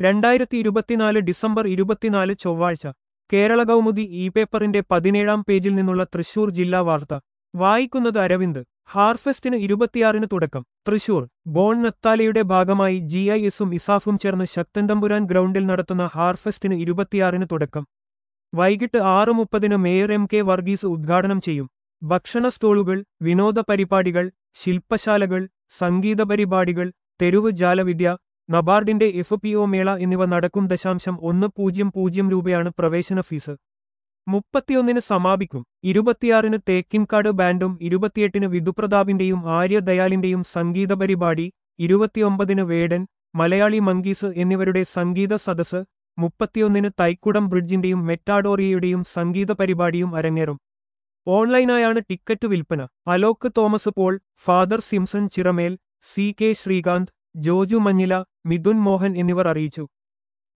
രണ്ടായിരത്തി ഇരുപത്തിനാല് ഡിസംബർ ഇരുപത്തിനാല് ചൊവ്വാഴ്ച കേരള കൗമുദി ഇ പേപ്പറിന്റെ പതിനേഴാം പേജിൽ നിന്നുള്ള തൃശൂർ ജില്ലാ വാർത്ത വായിക്കുന്നത് അരവിന്ദ് ഹാർഫെസ്റ്റിന് ഇരുപത്തിയാറിന് തുടക്കം തൃശൂർ ബോൺ നത്താലയുടെ ഭാഗമായി ജി ഐ എസും ഇസാഫും ചേർന്ന് ശക്തന്തമ്പുരാൻ ഗ്രൗണ്ടിൽ നടത്തുന്ന ഹാർഫെസ്റ്റിന് ഇരുപത്തിയാറിന് തുടക്കം വൈകിട്ട് ആറ് മുപ്പതിന് മേയർ എം കെ വർഗീസ് ഉദ്ഘാടനം ചെയ്യും ഭക്ഷണ സ്റ്റോളുകൾ വിനോദ പരിപാടികൾ ശില്പശാലകൾ സംഗീത പരിപാടികൾ തെരുവ് ജാലവിദ്യ നബാർഡിന്റെ എഫ് പി ഒ മേള എന്നിവ നടക്കും ദശാംശം ഒന്ന് പൂജ്യം പൂജ്യം രൂപയാണ് പ്രവേശന ഫീസ് മുപ്പത്തിയൊന്നിന് സമാപിക്കും ഇരുപത്തിയാറിന് തേക്കിൻകാട് ബാൻഡും ഇരുപത്തിയെട്ടിന് വിധുപ്രതാപിന്റെയും ആര്യ ദയാലിന്റെയും സംഗീത പരിപാടി ഇരുപത്തിയൊമ്പതിന് വേടൻ മലയാളി മങ്കീസ് എന്നിവരുടെ സംഗീത സദസ് മുപ്പത്തിയൊന്നിന് തൈക്കുടം ബ്രിഡ്ജിന്റെയും മെറ്റാഡോറിയയുടെയും സംഗീത പരിപാടിയും അരങ്ങേറും ഓൺലൈനായാണ് ടിക്കറ്റ് വിൽപ്പന Alok Thomas Paul father Simson Chiramel C K Sreekanth Joju Manjila Mithun Mohan എന്നിവർ അറിയിച്ചു